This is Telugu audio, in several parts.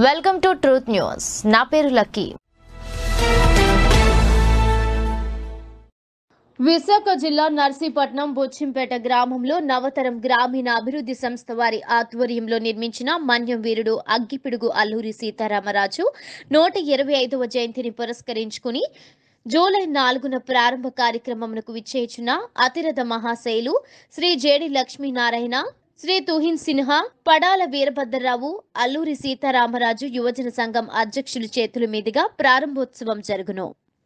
వెల్కమ్ టు ట్రూత్ న్యూస్ నా పేరు లక్కీ విశాఖ జిల్లా నర్సీపట్నం బొచ్చింపేట గ్రామంలో నవతరం గ్రామీణ అభివృద్ధి సంస్థ వారి ఆధ్వర్యంలో నిర్మించిన మన్యం వీరుడు అగ్గిపిడుగు అల్లూరి సీతారామరాజు నూట ఇరవై ఐదవ జయంతిని పురస్కరించుకుని జూలై నాలుగున ప్రారంభ కార్యక్రమమునకు విచ్చేయుచున్న అతిరథ మహాశైలు శ్రీ జేడి లక్ష్మీనారాయణ శ్రీ తుహిన్ సిన్హా పడాల వీరభద్రరావు అల్లూరి సీతారామరాజు యువజన సంఘం అధ్యక్షుల చేతుల మీదుగా ప్రారంభోత్సవం జరుగును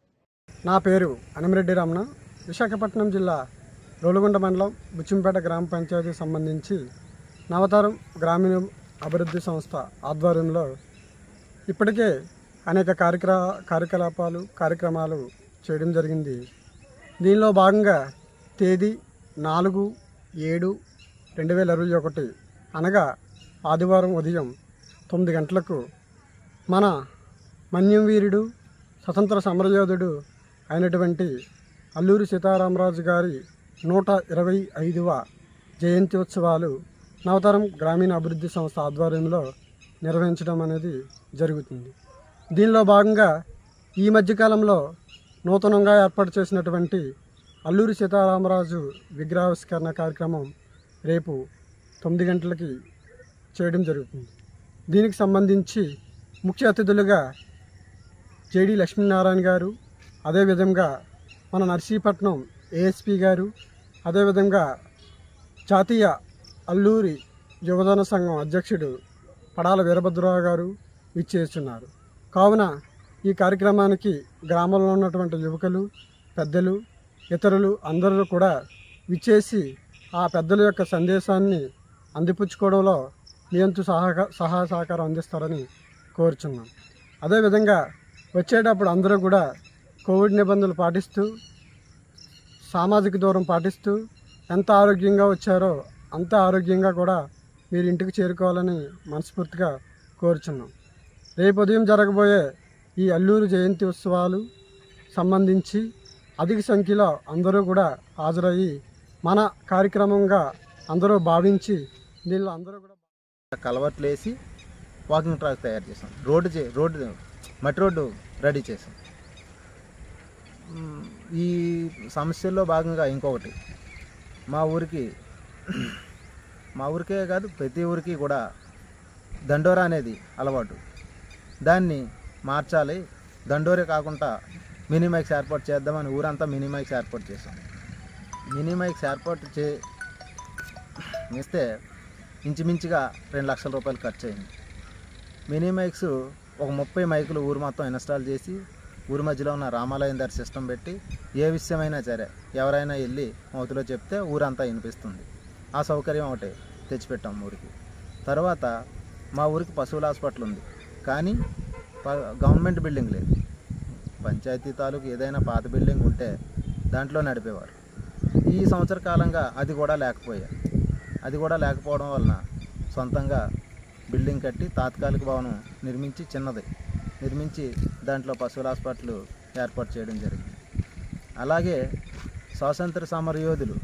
నా పేరు అనమిరెడ్డి రమణ విశాఖపట్నం జిల్లా రోలుగుండ మండలం బుచ్చింపేట గ్రామ పంచాయతీకి సంబంధించి నవతరం గ్రామీణ అభివృద్ధి సంస్థ ఆధ్వర్యంలో ఇప్పటికే అనేక కార్యక్ర కార్యకలాపాలు కార్యక్రమాలు చేయడం జరిగింది దీనిలో భాగంగా తేదీ నాలుగు ఏడు రెండు వేల ఇరవై ఒకటి అనగా ఆదివారం ఉదయం తొమ్మిది గంటలకు మన మన్యం వీరుడు స్వతంత్ర సమరయోధుడు అయినటువంటి అల్లూరి సీతారామరాజు గారి నూట ఇరవై ఐదవ జయంతి ఉత్సవాలు నవతరం గ్రామీణ అభివృద్ధి సంస్థ ఆధ్వర్యంలో నిర్వహించడం అనేది జరుగుతుంది దీనిలో భాగంగా ఈ మధ్యకాలంలో నూతనంగా ఏర్పాటు చేసినటువంటి అల్లూరి సీతారామరాజు విగ్రహావిష్కరణ కార్యక్రమం రేపు తొమ్మిది గంటలకి చేయడం జరుగుతుంది దీనికి సంబంధించి ముఖ్య అతిథులుగా జేడి లక్ష్మీనారాయణ గారు అదేవిధంగా మన నర్సీపట్నం ఏఎస్పి గారు అదేవిధంగా జాతీయ అల్లూరి యువజన సంఘం అధ్యక్షుడు పడాల వీరభద్రరావు గారు ఇచ్చేస్తున్నారు కావున ఈ కార్యక్రమానికి గ్రామంలో ఉన్నటువంటి యువకులు పెద్దలు ఇతరులు అందరూ కూడా విచ్చేసి ఆ పెద్దల యొక్క సందేశాన్ని అందిపుచ్చుకోవడంలో మీ వంతు సహాయ సహాయ సహకారం అందిస్తారని కోరుచున్నాం అదేవిధంగా వచ్చేటప్పుడు అందరూ కూడా కోవిడ్ నిబంధనలు పాటిస్తూ సామాజిక దూరం పాటిస్తూ ఎంత ఆరోగ్యంగా వచ్చారో అంత ఆరోగ్యంగా కూడా మీరు ఇంటికి చేరుకోవాలని మనస్ఫూర్తిగా కోరుచున్నాం రేపు ఉదయం జరగబోయే ఈ అల్లూరు జయంతి ఉత్సవాలు సంబంధించి అధిక సంఖ్యలో అందరూ కూడా హాజరయ్యి మన కార్యక్రమంగా అందరూ భావించి దీనిలో అందరూ కూడా కలవట్లు వేసి వాకింగ్ ట్రాక్ తయారు చేసాం రోడ్డు చే రోడ్డు మట్టి రోడ్డు రెడీ చేసాం మ్, ఈ సమస్యల్లో భాగంగా ఇంకొకటి మా ఊరికి మా ఊరికే కాదు ప్రతి ఊరికి కూడా దండోరా అనేది అలవాటు దాన్ని మార్చాలి దండోరే కాకుండా మినీ మైక్స్ ఏర్పాటు చేద్దామని ఊరంతా మినీ మైక్స్ ఏర్పాటు చేసాం మినీ మైక్స్ ఏర్పాటు చే ఇస్తే ఇంచుమించుగా రెండు లక్షల రూపాయలు ఖర్చు అయింది మినీ మైక్స్ ఒక ముప్పై మైకులు ఊరు మొత్తం ఇన్స్టాల్ చేసి ఊరి మధ్యలో ఉన్న రామాలయం దగ్గర సిస్టమ్ పెట్టి ఏ విషయమైనా సరే ఎవరైనా వెళ్ళి మౌతిలో చెప్తే ఊరంతా వినిపిస్తుంది ఆ సౌకర్యం ఒకటి తెచ్చిపెట్టాం ఊరికి తర్వాత మా ఊరికి పశువుల హాస్పిటల్ ఉంది కానీ ప- గవర్నమెంట్ బిల్డింగ్ లేదు పంచాయతీ తాలూకు ఏదైనా పాత బిల్డింగ్ ఉంటే దాంట్లో నడిపేవారు ఈ సంవత్సర కాలంగా అది కూడా లేకపోయా అది కూడా లేకపోవడం వలన సొంతంగా బిల్డింగ్ కట్టి తాత్కాలిక భవనం నిర్మించి చిన్నది నిర్మించి దాంట్లో పశువుల హాస్పిటల్ ఏర్పాటు చేయడం జరిగింది అలాగే స్వాతంత్ర సమర యోధులు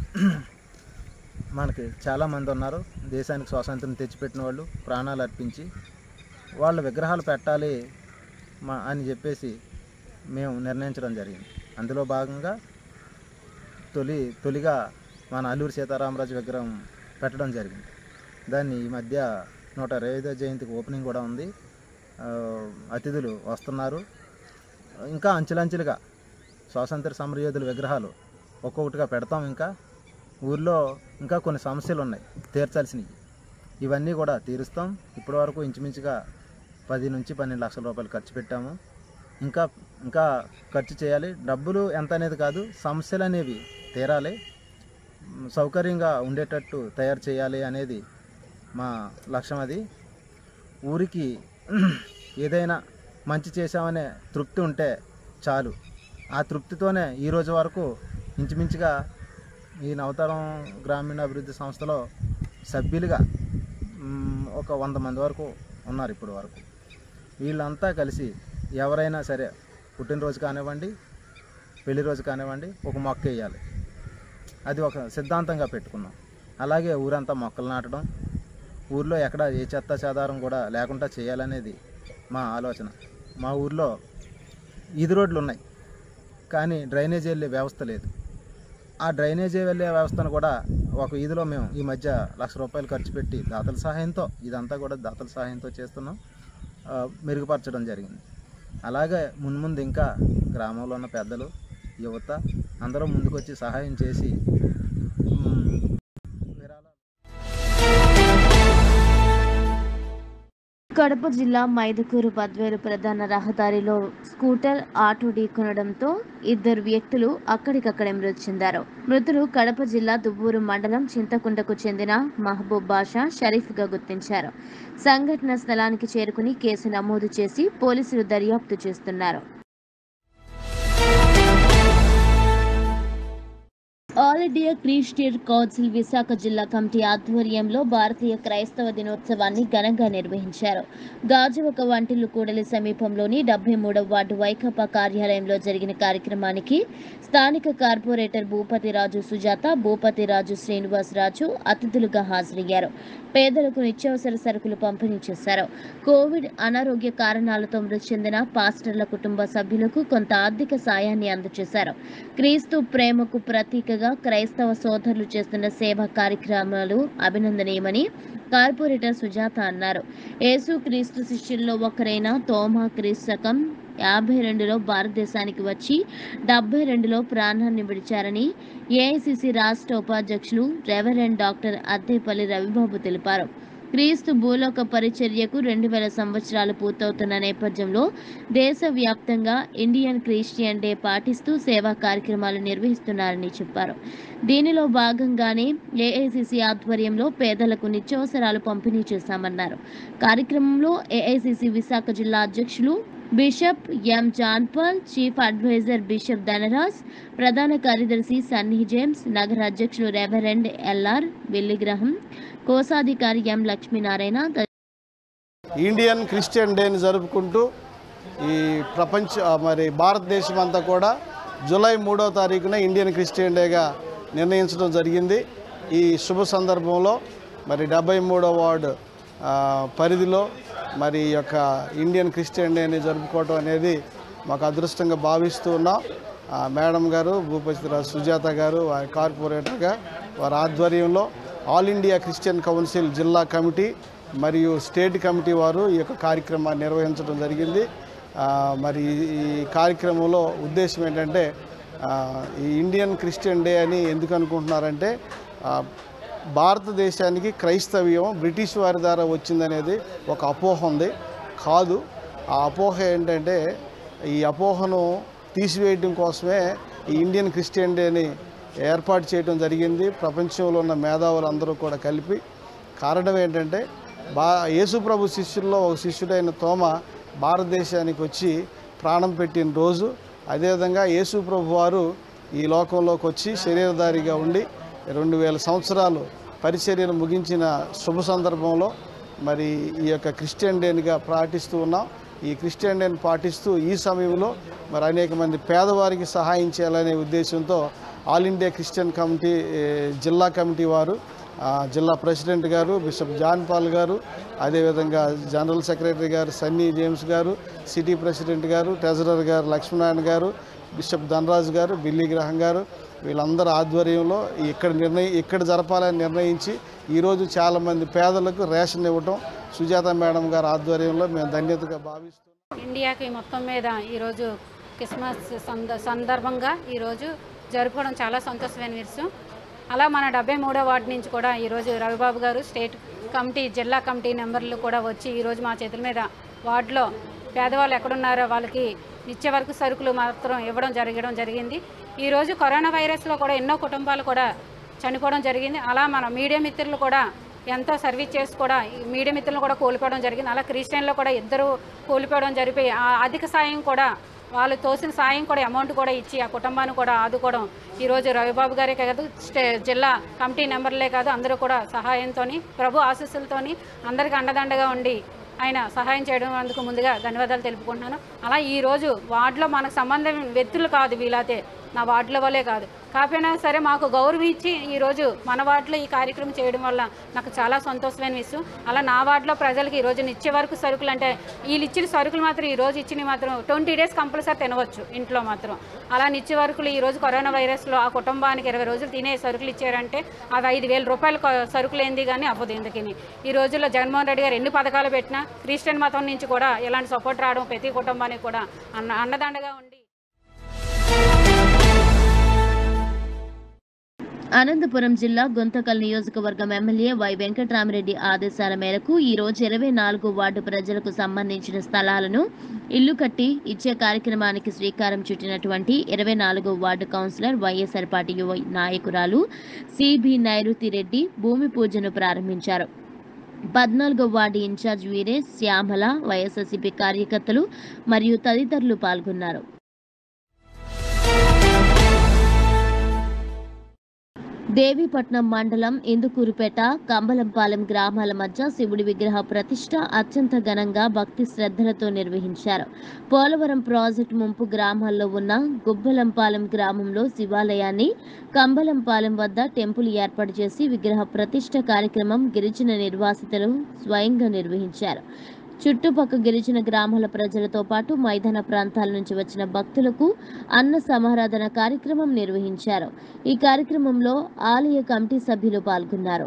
మనకి చాలామంది ఉన్నారు దేశానికి స్వాతంత్రం తెచ్చిపెట్టిన వాళ్ళు ప్రాణాలు అర్పించి వాళ్ళ విగ్రహాలు పెట్టాలి మా అని చెప్పేసి మేము నిర్ణయించడం జరిగింది అందులో భాగంగా తొలి తొలిగా మన అల్లూరి సీతారామరాజు విగ్రహం పెట్టడం జరిగింది దాన్ని ఈ మధ్య నూట ఇరవై ఐదో జయంతికి ఓపెనింగ్ కూడా ఉంది ఆ, అతిథులు వస్తున్నారు ఇంకా అంచెలంచెలుగా స్వాతంత్ర సమరయోధుల విగ్రహాలు ఒక్కొక్కటిగా పెడతాం ఇంకా ఊర్లో ఇంకా కొన్ని సమస్యలు ఉన్నాయి తీర్చాల్సినవి ఇవన్నీ కూడా తీరుస్తాం ఇప్పటివరకు ఇంచుమించుగా పది నుంచి పన్నెండు లక్షల రూపాయలు ఖర్చు పెట్టాము ఇంకా ఇంకా ఖర్చు చేయాలి డబ్బులు ఎంత అనేది కాదు సమస్యలు అనేవి తీరాలి మ్, సౌకర్యంగా ఉండేటట్టు తయారు చేయాలి అనేది మా లక్ష్యం అది ఊరికి ఏదైనా మంచి చేశామనే తృప్తి ఉంటే చాలు ఆ తృప్తితోనే ఈ రోజు వరకు ఇంచుమించుగా ఈ నవతరం గ్రామీణ అభివృద్ధి సంస్థలో సభ్యులుగా మ్, ఒక వంద మంది వరకు ఉన్నారు ఇప్పుడు వరకు వీళ్ళంతా కలిసి ఎవరైనా సరే పుట్టినరోజు కానివ్వండి పెళ్లి రోజు కానివ్వండి ఒక మొక్క వేయాలి అది ఒక సిద్ధాంతంగా పెట్టుకున్నాం అలాగే ఊరంతా మొక్కలు నాటడం ఊర్లో ఎక్కడ ఏ చెత్త చెదారం కూడా లేకుండా చేయాలనేది మా ఆలోచన మా ఊర్లో ఈది రోడ్లు ఉన్నాయి కానీ డ్రైనేజ్ వెళ్ళే వ్యవస్థ లేదు ఆ డ్రైనేజీ వెళ్ళే వ్యవస్థను కూడా ఒక వీధిలో మేము ఈ మధ్య లక్ష రూపాయలు ఖర్చు పెట్టి దాతల సహాయంతో ఇదంతా కూడా దాతల సహాయంతో చేస్తున్నాం ఆ, మెరుగుపరచడం జరిగింది అలాగే మున్ముందు ఇంకా గ్రామంలో ఉన్న పెద్దలు యువత అందరూ ముందుకొచ్చి సహాయం చేసి మ్, విరాళాలు కడప జిల్లా మైదుకూరు బద్వేలు ప్రధాన రహదారిలో స్కూటర్ ఆటో ఢీకొనడంతో ఇద్దరు వ్యక్తులు అక్కడికక్కడే మృతి చెందారు మృతులు కడప జిల్లా దువ్వూరు మండలం చింతకుంటకు చెందిన మహబూబ్ బాషా షరీఫ్గా గుర్తించారు సంఘటన స్థలానికి చేరుకుని కేసు నమోదు చేసి పోలీసులు దర్యాప్తు చేస్తున్నారు all India Christian council Visakha జిల్లా కమిటీ ఆధ్వర్యంలో భారతీయ క్రైస్తవ దినోత్సవాన్ని ఘనంగా నిర్వహించారు గాజువక వంటిల్లు కూడలి సమీపంలోని డెబ్బై మూడవ వార్డు వైకాపా కార్యాలయంలో జరిగిన కార్యక్రమానికి స్థానిక కార్పొరేటర్ భూపతిరాజు సుజాత భూపతిరాజు శ్రీనివాసరాజు అతిథులుగా హాజరయ్యారు పేదలకు నిత్యావసర సరుకులు పంపిణీ చేశారు కోవిడ్ అనారోగ్య కారణాలతో మృతి చెందిన పాస్టర్ల కుటుంబ సభ్యులకు కొంత ఆర్థిక సాయాన్ని అందజేశారు క్రీస్తు ప్రేమకు ప్రతీకగా క్రైస్తవ సోదరులు చేస్తున్న సేవా కార్యక్రమాలు అభినందనీయమని కార్పొరేటర్ సుజాత అన్నారు యేసు క్రీస్తు శిష్యుల్లో ఒకరైన తోమా క్రీస్తకం యాభై రెండులో భారతదేశానికి వచ్చి డెబ్బై రెండులో ప్రాణాన్ని విడిచారని ఏఐసిసి రాష్ట్ర ఉపాధ్యక్షులు రెవరెండ్ డాక్టర్ అద్దేపల్లి రవిబాబు తెలిపారు క్రీస్తు భూలోక పరిచర్యకు రెండు వేల సంవత్సరాలు పూర్తవుతున్న నేపథ్యంలో దేశవ్యాప్తంగా ఇండియన్ క్రిస్టియన్ డే పాటిస్తూ సేవా కార్యక్రమాలు నిర్వహిస్తున్నారని చెప్పారు దీనిలో భాగంగానే ఏఐసిసి ఆధ్వర్యంలో పేదలకు నిత్యావసరాలు పంపిణీ చేశామన్నారు కార్యక్రమంలో ఏఐసిసి విశాఖ జిల్లా అధ్యక్షులు bishop M John Paul chief adviser bishop Dhanaraj ప్రధాన కార్యదర్శి సన్నీ జేమ్స్ నగర అధ్యక్షులు రెవరెండ్ ఎల్ఆర్ విల్లిగ్రహం కోశాధికారి ఎం లక్ష్మీనారాయణ త- ఇండియన్ క్రిస్టియన్ డేని జరుపుకుంటూ ఈ ప్రపంచ ఆ, మరి భారతదేశం అంతా కూడా జూలై మూడో తారీఖున ఇండియన్ క్రిస్టియన్ డేగా నిర్ణయించడం జరిగింది ఈ శుభ సందర్భంలో మరి డెబ్బై మూడో వార్డు ఆ, పరిధిలో మరి ఈ యొక్క ఇండియన్ క్రిస్టియన్ డేని జరుపుకోవటం అనేది మాకు అదృష్టంగా భావిస్తూ ఉన్నాం ఆ, మేడం గారు భూపతిరాజు సుజాత గారు వారి కార్పొరేటర్గా వారి ఆధ్వర్యంలో ఆల్ ఇండియా క్రిస్టియన్ కౌన్సిల్ జిల్లా కమిటీ మరియు స్టేట్ కమిటీ వారు ఈ యొక్క కార్యక్రమాన్ని నిర్వహించడం జరిగింది ఆ, మరి ఈ- ఈ కార్యక్రమంలో ఉద్దేశం ఏంటంటే ఆ, ఈ ఇండియన్ క్రిస్టియన్ డే అని ఎందుకు అనుకుంటున్నారంటే ఆ, భారతదేశానికి క్రైస్తవ్యం బ్రిటిష్ వారి ద్వారా వచ్చిందనేది ఒక అపోహ ఉంది కాదు ఆ అపోహ ఏంటంటే ఈ అపోహను తీసివేయడం కోసమే ఈ ఇండియన్ క్రిస్టియన్ డేని ఏర్పాటు చేయడం జరిగింది ప్రపంచంలో ఉన్న మేధావులందరూ కూడా కలిపి కారణం ఏంటంటే బా యేసు ప్రభు శిష్యుల్లో ఒక శిష్యుడైన తోమ భారతదేశానికి వచ్చి ప్రాణం పెట్టిన రోజు అదేవిధంగా యేసు ప్రభు వారు ఈ లోకంలోకి వచ్చి శరీరధారిగా ఉండి రెండు వేల సంవత్సరాలు పరిచర్యను ముగించిన శుభ సందర్భంలో మరి ఈ యొక్క క్రిస్టియన్ డేనిగా పాటిస్తూ ఉన్నాం ఈ క్రిస్టియన్ డేని పాటిస్తూ ఈ సమయంలో మరి అనేక మంది పేదవారికి సహాయం చేయాలనే ఉద్దేశంతో ఆల్ ఇండియా క్రిస్టియన్ కమిటీ ఏ, జిల్లా కమిటీ వారు ఆ, జిల్లా ప్రెసిడెంట్ గారు బిషప్ జాన్ పాల్ గారు అదేవిధంగా జనరల్ సెక్రటరీ గారు సన్నీ జేమ్స్ గారు సిటీ ప్రెసిడెంట్ గారు ట్రెజరర్ గారు లక్ష్మీనారాయణ గారు బిషప్ ధనరాజు గారు బిల్లి గ్రహం గారు వీళ్ళందరూ ఆధ్వర్యంలో ఇక్కడ నిర్ణయం ఇక్కడ జరపాలని నిర్ణయించి ఈరోజు చాలామంది పేదలకు రేషన్ ఇవ్వటం సుజాత మేడం గారి ఆధ్వర్యంలో మేము ధన్యతగా భావిస్తున్నాం ఇండియాకి మొత్తం మీద ఈరోజు క్రిస్మస్ సంద సందర్భంగా ఈరోజు జరుపుకోవడం చాలా సంతోషమైన విషయం అలా మన డెబ్బై మూడో వార్డు నుంచి కూడా ఈరోజు రవిబాబు గారు స్టేట్ కమిటీ జిల్లా కమిటీ నెంబర్లు కూడా వచ్చి ఈరోజు మా చేతుల మీద వార్డులో పేదవాళ్ళు ఎక్కడున్నారో వాళ్ళకి నిత్య వరకు సరుకులు మాత్రం ఇవ్వడం జరగడం జరిగింది ఈరోజు కరోనా వైరస్లో కూడా ఎన్నో కుటుంబాలు కూడా చనిపోవడం జరిగింది అలా మన మీడియా మిత్రులు కూడా ఎంతో సర్వీస్ చేసి కూడా ఈ మీడియా మిత్రులను కూడా కోల్పోవడం జరిగింది అలా క్రిస్టియన్లో కూడా ఇద్దరు కోల్పోవడం జరిపి ఆ అధిక సాయం కూడా వాళ్ళు తోసిన సాయం కూడా అమౌంట్ కూడా ఇచ్చి ఆ కుటుంబాన్ని కూడా ఆదుకోవడం ఈరోజు రవిబాబు గారే కాదు స్టే జిల్లా కమిటీ నెంబర్లే కాదు అందరూ కూడా సహాయంతో ప్రభు ఆశీస్సులతోని అందరికీ అండదండగా ఉండి ఆయన సహాయం చేయడం అందుకు ముందుగా ధన్యవాదాలు తెలుపుకుంటున్నాను అలా ఈరోజు వార్డులో మనకు సంబంధం వ్యక్తులు కాదు వీలైతే నా వార్డుల వల్లే కాదు కాకపోయినా సరే మాకు గౌరవం ఇచ్చి ఈరోజు మన వార్డులో ఈ కార్యక్రమం చేయడం వల్ల నాకు చాలా సంతోషమైన విషయం అలా నా వార్డులో ప్రజలకి ఈ రోజు నిత్య వరకు సరుకులు అంటే వీళ్ళు ఇచ్చిన సరుకులు మాత్రం ఈ రోజు ఇచ్చినవి మాత్రం ట్వంటీ డేస్ కంపల్సరీ తినవచ్చు ఇంట్లో మాత్రం అలా నిత్య వరకులు ఈ రోజు కరోనా వైరస్లో ఆ కుటుంబానికి ఇరవై రోజులు తినే సరుకులు ఇచ్చారంటే అవి ఐదు వేల రూపాయల కొ- సరుకులు ఏంది కానీ అవ్వదు ఎందుకని ఈ రోజుల్లో జగన్మోహన్ రెడ్డి గారు ఎన్ని పథకాలు పెట్టినా క్రిస్టియన్ మతం నుంచి కూడా ఇలాంటి సపోర్ట్ రావడం ప్రతి కుటుంబానికి కూడా అన్న అన్నదండగా ఉండి అనంతపురం జిల్లా గుంతకల్ నియోజకవర్గం ఎమ్మెల్యే వై వెంకట్రామరెడ్డి ఆదేశాల మేరకు ఈ రోజు ఇరవై నాలుగు వార్డు ప్రజలకు సంబంధించిన స్థలాలను ఇల్లు కట్టి ఇచ్చే కార్యక్రమానికి శ్రీకారం చుట్టినటువంటి ఇరవై నాలుగో వార్డు కౌన్సిలర్ వైఎస్ఆర్ పార్టీ యువ నాయకురాలు సిబి నైరుతి రెడ్డి భూమి పూజను ప్రారంభించారు పద్నాలుగో ward in charge Veeresh Shyamala YSRCP కార్యకర్తలు మరియు తదితరులు పాల్గొన్నారు దేవీపట్నం మండలం ఇందుకూరుపేట కంబలంపాలెం గ్రామాల మధ్య శివుడి విగ్రహ ప్రతిష్ట అత్యంత ఘనంగా భక్తి శ్రద్ధలతో నిర్వహించారు పోలవరం ప్రాజెక్టు ముంపు గ్రామాల్లో ఉన్న గుబ్బలంపాలెం గ్రామంలో శివాలయాన్ని కంబలంపాలెం వద్ద టెంపుల్ ఏర్పాటు చేసి విగ్రహ ప్రతిష్ట కార్యక్రమం గిరిజన నిర్వాసితులు స్వయంగా నిర్వహించారు చుట్టుపక్క గిరిజన గ్రామాల ప్రజలతో పాటు మైదాన ప్రాంతాల నుంచి వచ్చిన భక్తులకు అన్న సమారాధన కార్యక్రమం నిర్వహించారు ఈ కార్యక్రమంలో ఆలయ కమిటీ సభ్యులు పాల్గొన్నారు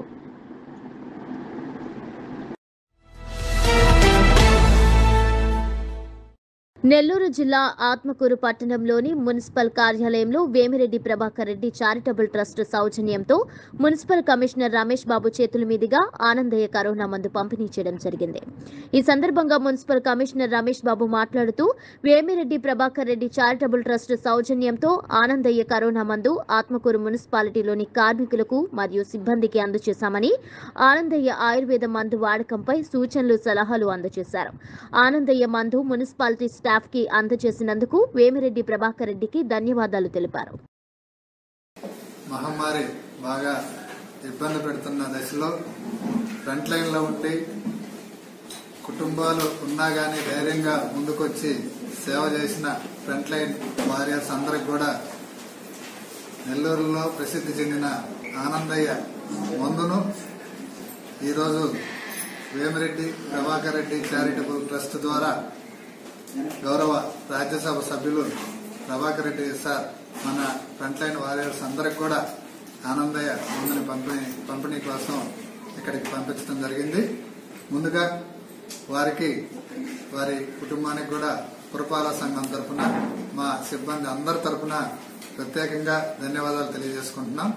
నెల్లూరు జిల్లా ఆత్మకూరు పట్టణంలోని మున్సిపల్ కార్యాలయంలో వేమిరెడ్డి ప్రభాకర్ రెడ్డి చారిటబుల్ ట్రస్ట్ సౌజన్యంతో మున్సిపల్ కమిషనర్ రమేష్ బాబు చేతుల మీదుగా ఆనందయ్య కరోనా మందు పంపిణీ చేయడం జరిగింది ఈ సందర్భంగా మున్సిపల్ కమిషనర్ రమేష్ బాబు మాట్లాడుతూ వేమిరెడ్డి ప్రభాకర్ రెడ్డి చారిటబుల్ ట్రస్ట్ సౌజన్యంతో ఆనందయ్య కరోనా మందు ఆత్మకూరు మున్సిపాలిటీలోని కార్మికులకు మరియు సిబ్బందికి అందజేశామని ఆనందయ్య ఆయుర్వేద మందు వాడకంపై సూచనలు సలహాలు అందజేశారు ఆనందయ్య మందు మున్సిపాలిటీ స్టాఫ్ కి అందజేసినందుకు వేమిరెడ్డి ప్రభాకర్ రెడ్డికి ధన్యవాదాలు తెలిపారు మహమ్మారి బాగా ఇబ్బంది పెడుతున్న దశలో ఫ్రంట్ లైన్ లో ఉండి కుటుంబాలు ఉన్నా గానీ ధైర్యంగా ముందుకొచ్చి సేవ చేసిన ఫ్రంట్ లైన్ వారియర్స్ అందరికి కూడా నెల్లూరులో ప్రసిద్ధి చెందిన ఆనందయ్య మందును ఈరోజు వేమిరెడ్డి ప్రభాకర్ రెడ్డి చారిటబుల్ ట్రస్ట్ ద్వారా గౌరవ రాజ్యసభ సభ్యులు ప్రభాకర్ రెడ్డి సార్ మన ఫ్రంట్ లైన్ వారియర్స్ అందరికి కూడా ఆనందయ్య మందుని పంపిణీ పంపిణీ కోసం ఇక్కడికి పంపించడం జరిగింది ముందుగా వారికి వారి కుటుంబానికి కూడా పురపాలక సంఘం తరఫున మా సిబ్బంది అందరి తరఫున ప్రత్యేకంగా ధన్యవాదాలు తెలియజేసుకుంటున్నాం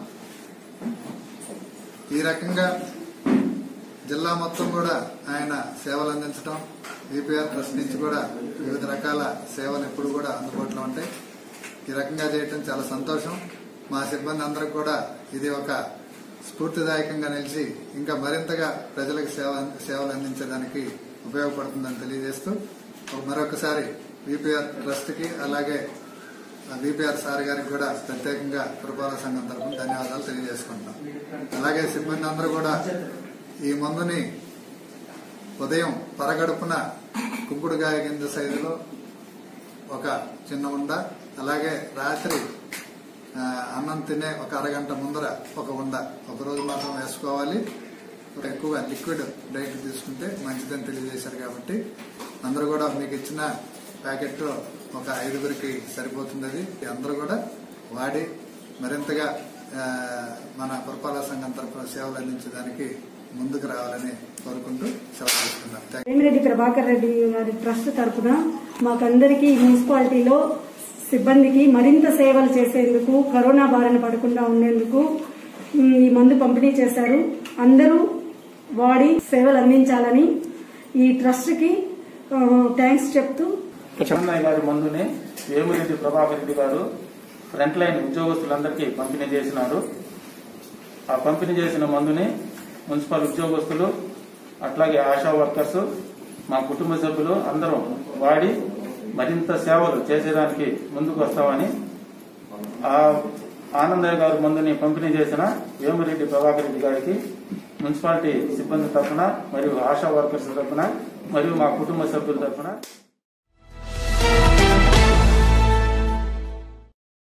ఈ రకంగా జిల్లా మొత్తం కూడా ఆయన సేవలు అందించడం ఈపీఆర్ ట్రస్ట్ నుంచి కూడా వివిధ రకాల సేవలు ఎప్పుడు కూడా అందుబాటులో ఉంటాయి ఈ రకంగా చేయటం చాలా సంతోషం మా సిబ్బంది అందరికి కూడా ఇది ఒక స్ఫూర్తిదాయకంగా నిలిచి ఇంకా మరింతగా ప్రజలకు సేవ సేవలు అందించడానికి ఉపయోగపడుతుందని తెలియజేస్తూ మరొకసారి విపిఆర్ ట్రస్ట్ కి అలాగే విపిఆర్ సార్ గారికి కూడా ప్రత్యేకంగా పురపాలక సంఘం తరఫున ధన్యవాదాలు తెలియజేసుకుంటాం అలాగే సిబ్బంది అందరూ కూడా ఈ మందుని ఉదయం పరగడుపున కుంకుడుగాయ గింజ సైజులో ఒక చిన్న ఉండ అలాగే రాత్రి ఆ, అన్నం తినే ఒక అరగంట ముందర ఒక ఉండ ఒక రోజు మాత్రం వేసుకోవాలి ఎక్కువ లిక్విడ్ డైట్ తీసుకుంటే మంచిదని తెలియజేశారు కాబట్టి అందరూ కూడా మీకు ఇచ్చిన ప్యాకెట్ ఒక ఐదుగురికి సరిపోతుంది అది అందరూ కూడా వాడి మరింతగా ఆ, మన పురపాలక సంఘం తరఫున సేవలు అందించడానికి ముందుకు రావాలని కోరుకుంటూ సెలవు తీసుకున్నాను థాంక్యూ. వేమిరెడ్డి ప్రభాకర్ రెడ్డి గారి ట్రస్ట్ తరఫున మాకందరికీ ఈ మున్సిపాలిటీలో సిబ్బందికి మరింత సేవలు చేసేందుకు కరోనా బారిన పడకుండా ఉండేందుకు ఉమ్, ఈ మందు పంపిణీ చేశారు అందరూ వాడి సేవలు అందించాలని ఈ ట్రస్ట్కి ఆ, థ్యాంక్స్ చెప్తూ చెన్నయ్య గారి మందుని వేమిరెడ్డి ప్రభాకర్ రెడ్డి గారు ఫ్రంట్ లైన్ ఉద్యోగస్తులందరికీ పంపిణీ చేసినారు ఆ పంపిణీ చేసిన మందుని మున్సిపల్ ఉద్యోగస్తులు అట్లాగే ఆశా వర్కర్స్ మా కుటుంబ సభ్యులు అందరం వాడి మరింత సేవలు చేసేదానికి ముందుకు వస్తామని ఆ ఆనందయ్య గారు మందుని పంపిణీ చేసిన వేమిరెడ్డి ప్రభాకర్ రెడ్డి గారికి మున్సిపాలిటీ సిబ్బంది తరఫున మరియు ఆశా వర్కర్స్ తరఫున మరియు మా కుటుంబ సభ్యుల తరఫున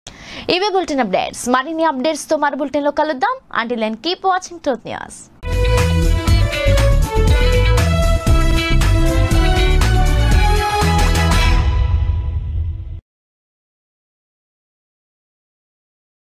ఇవే బులెటిన్ అప్డేట్స్ మరిన్ని అప్డేట్స్తో మరో బులెటిన్లో కలుద్దాం అంటే కీప్ వాచింగ్ ట్రూత్ న్యూస్